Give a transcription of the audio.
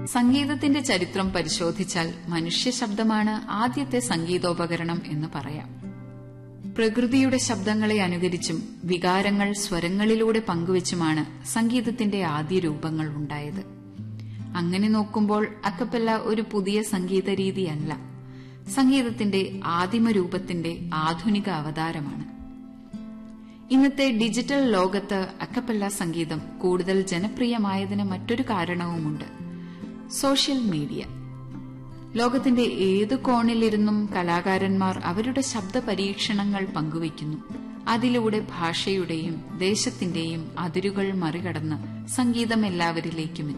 സംഗീതത്തിന്റെ ചരിത്രം പരിശോധിച്ചാൽ മനുഷ്യ ശബ്ദമാണ് ആദ്യത്തെ സംഗീതോപകരണം എന്ന് പറയാം പ്രകൃതിയുടെ ശബ്ദങ്ങളെ അനുകരിച്ചും വികാരങ്ങൾ സ്വരങ്ങളിലൂടെ പങ്കുവച്ചുമാണ് സംഗീതത്തിന്റെ ആദ്യ രൂപങ്ങൾ ഉണ്ടായത് അങ്ങനെ നോക്കുമ്പോൾ അക്കപ്പല്ല ഒരു പുതിയ സംഗീത രീതിയല്ല സംഗീതത്തിന്റെ ആദിമ രൂപത്തിന്റെ ആധുനിക അവതാരമാണ് ഇന്നത്തെ ഡിജിറ്റൽ ലോകത്ത് അക്കപ്പല്ല സംഗീതം കൂടുതൽ ജനപ്രിയമായതിന് മറ്റൊരു കാരണവുമുണ്ട് സോഷ്യൽ മീഡിയ ലോകത്തിന്റെ ഏതു കോണിലിരുന്നും കലാകാരന്മാർ അവരുടെ ശബ്ദ പരീക്ഷണങ്ങൾ പങ്കുവയ്ക്കുന്നു അതിലൂടെ ഭാഷയുടെയും ദേശത്തിന്റെയും അതിരുകൾ മറികടന്ന് സംഗീതം എല്ലാവരിലേക്കും